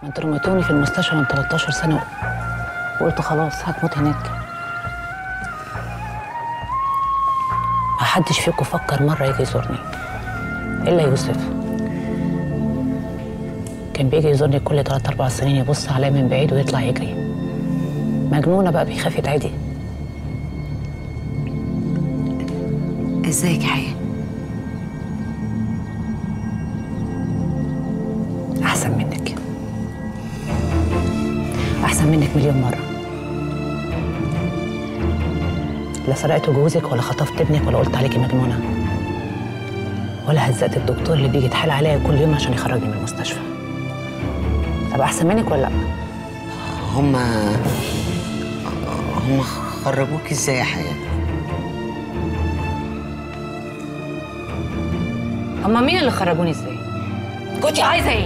ما انتوا رميتوني في المستشفى من 13 سنه وقلت خلاص هتموت هناك ما حدش فيكم فكر مره يجي يزورني الا يوسف كان بيجي يزورني كل 3 4 سنين يبص عليا من بعيد ويطلع يجري مجنونه بقى بيخاف يتعدي ازيك يا حياه احسن منك احسن منك مليون مره لا سرقت جوزك ولا خطفت ابنك ولا قلت عليكي مجنونه ولا هزقت الدكتور اللي بيجي يتحايل عليا كل يوم عشان يخرجني من المستشفى طب احسن منك ولا لا هما هما خرجوك ازاي يا حياه هما مين اللي خرجوني ازاي كنت عايزه ايه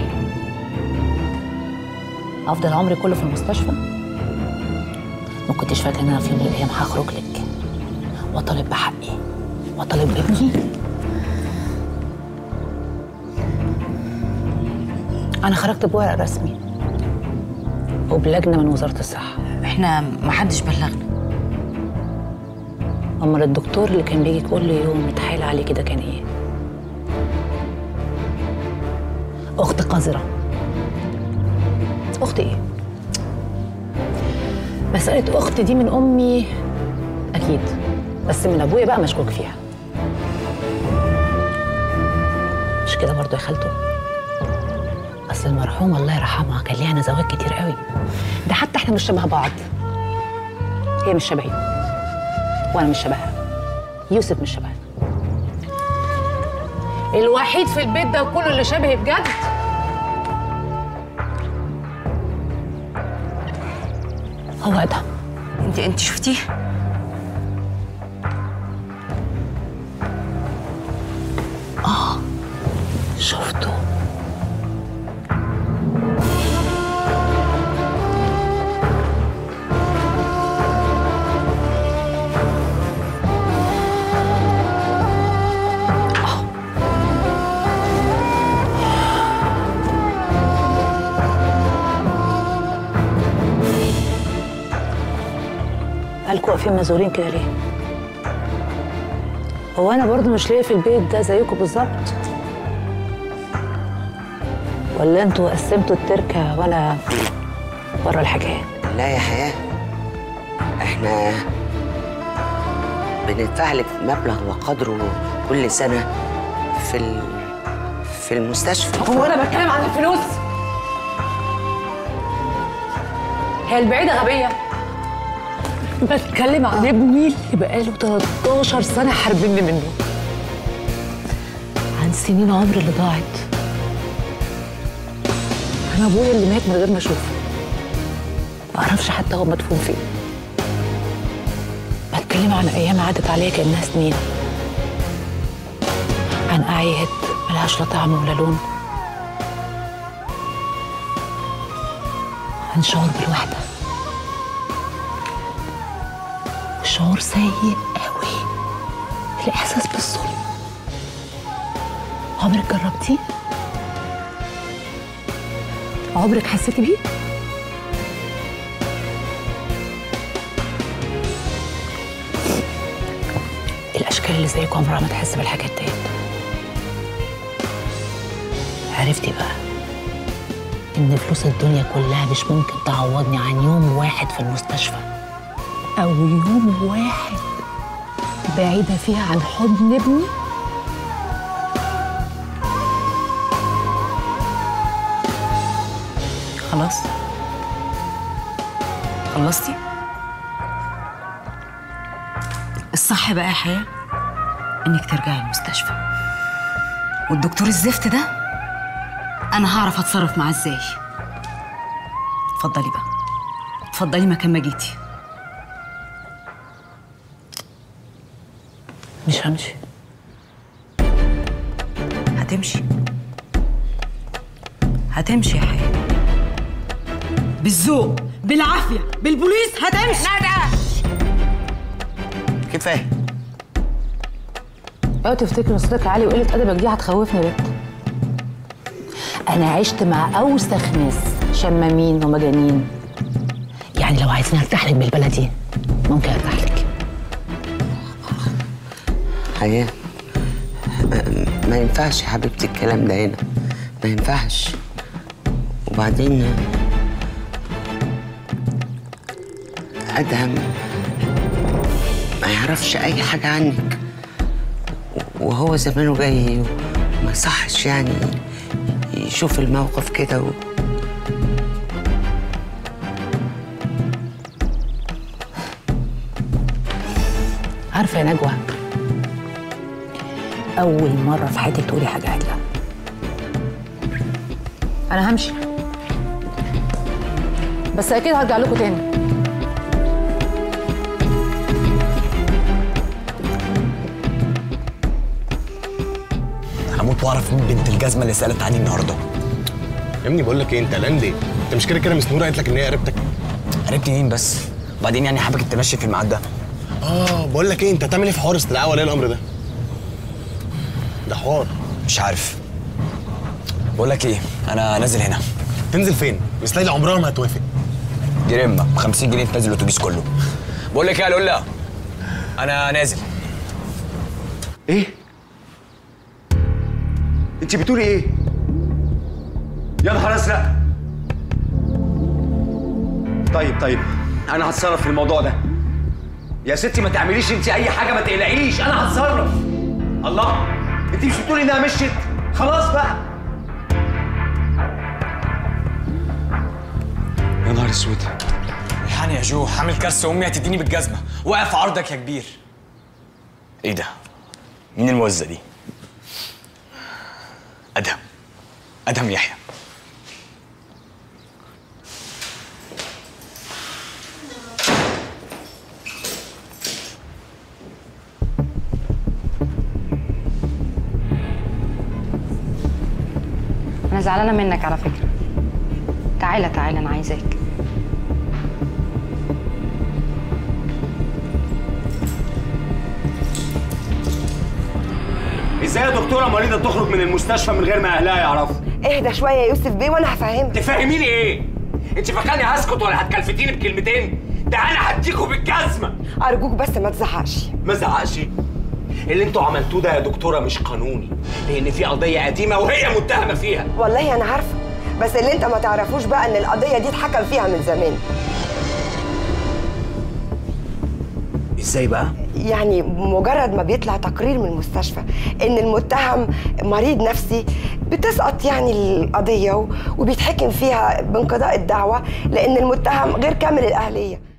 افضل عمري كله في المستشفى ما كنتش فاكره ان انا في يوم من الايام هخرج لك واطالب بحقي واطالب بابني انا خرجت بورق رسمي وبلجنه من وزاره الصحه احنا ما حدش بلغنا امال الدكتور اللي كان بيجي كل يوم يتحايل عليه كده كان ايه اخت قذره اخت ايه مساله اخت دي من امي اكيد بس من ابويا بقى مشكوك فيها مش كده برضه يا خالته اصل المرحوم الله يرحمها كان ليها نزوات كتير قوي ده حتى احنا مش شبه بعض هي مش شبهي وانا مش شبهها يوسف مش شبهها الوحيد في البيت ده كله اللي شبهي بجد هو ده انت انت شفتيه شفته مالكوا واقفين مزورين كده ليه؟ هو انا برضو مش ليا في البيت ده زيكم بالظبط ولا انتوا قسمتوا التركه وانا بره الحكايه لا يا حياه احنا بندفع لك مبلغ وقدره كل سنه في ال... في المستشفى هو انا بتكلم عن الفلوس هي البعيده غبيه بتكلم عن ابني اللي بقاله 13 سنه حاربني منه عن سنين عمري اللي ضاعت عن ابويا اللي مات من غير ما اشوفه ما اعرفش حتى هو مدفون فين بتكلم عن ايام عدت عليا كانها سنين عن اعياد ملهاش لا طعم ولا لون عن شعور بالوحده شعور سيء قوي الاحساس بالظلم عمرك جربتيه عمرك حسيتي بيه الاشكال اللي زيكم عمرها ما تحس بالحاجات ديت عرفتي بقى ان فلوس الدنيا كلها مش ممكن تعوضني عن يوم واحد في المستشفى او يوم واحد بعيده فيها عن حضن ابني خلاص خلصتي الصح بقى يا حياه انك ترجعي المستشفى والدكتور الزفت ده انا هعرف اتصرف معاه ازاي اتفضلي بقى اتفضلي مكان ما جيتي مش همشي هتمشي هتمشي يا حياه بالذوق بالعافيه بالبوليس هتمشي ندى كفايه اوعى تفتكر صوتك عالي وقله ادبك دي هتخوفني بنت انا عشت مع اوسخ ناس شمامين ومجانين يعني لو عايزين ارتاح لك بالبلدي ممكن ارتاح لك حياة ما- ما ينفعش يا حبيبتي الكلام ده هنا ما ينفعش وبعدين أدهم ما يعرفش أي حاجة عنك وهو زمانه جاي وما صحش يعني يشوف الموقف كده و... عارفه يا نجوى اول مره في حياتك تقولي حاجه عدله انا همشي بس اكيد هرجع لكم تاني هموت واعرف مين بنت الجزمه اللي سالت عني النهارده يا ابني بقول لك ايه انت قلقان ليه؟ انت مش كده كده مس نور قالت لك ان هي قريبتك؟ عرفت مين بس وبعدين يعني حابك تمشي في الميعاد ده اه بقول لك ايه انت هتعمل ايه في حوار استدعاء ولي الامر ده؟ ده حوار مش عارف بقول لك ايه انا نازل هنا تنزل فين؟ مس ليلى عمرها ما هتوافق دي رمه ب 50 جنيه تنزل الاتوبيس كله بقول لك ايه يا لولا انا نازل ايه؟ انت بتقولي ايه؟ يا نهار ازرق طيب طيب انا هتصرف في الموضوع ده يا ستي ما تعمليش انت اي حاجه ما تقلقيش انا هتصرف الله انت مش بتقولي انها مشيت خلاص بقى يا نهار اسود الحقني يا جو هعمل كارثه امي هتديني بالجزمه واقف في عرضك يا كبير ايه ده مين الموزه دي ادهم ادهم يحيى انا زعلانه منك على فكره تعالى تعالى انا عايزاك ازاي يا دكتوره مريضه تخرج من المستشفى من غير ما اهلها يعرفوا اهدى شويه يا يوسف بيه وانا هفهمك تفهميني ايه انت فاكراني هسكت ولا هتكلفتيني بكلمتين ده انا هديكوا بالجزمه ارجوك بس ما تزعقش ما زعقش اللي انتوا عملتوه ده يا دكتوره مش قانوني لان في قضيه قديمه وهي متهمه فيها والله انا عارفه بس اللي انت ما تعرفوش بقى ان القضيه دي اتحكم فيها من زمان ازاي بقى يعني مجرد ما بيطلع تقرير من المستشفى ان المتهم مريض نفسي بتسقط يعني القضيه و- وبيتحكم فيها بانقضاء الدعوه لان المتهم غير كامل الاهليه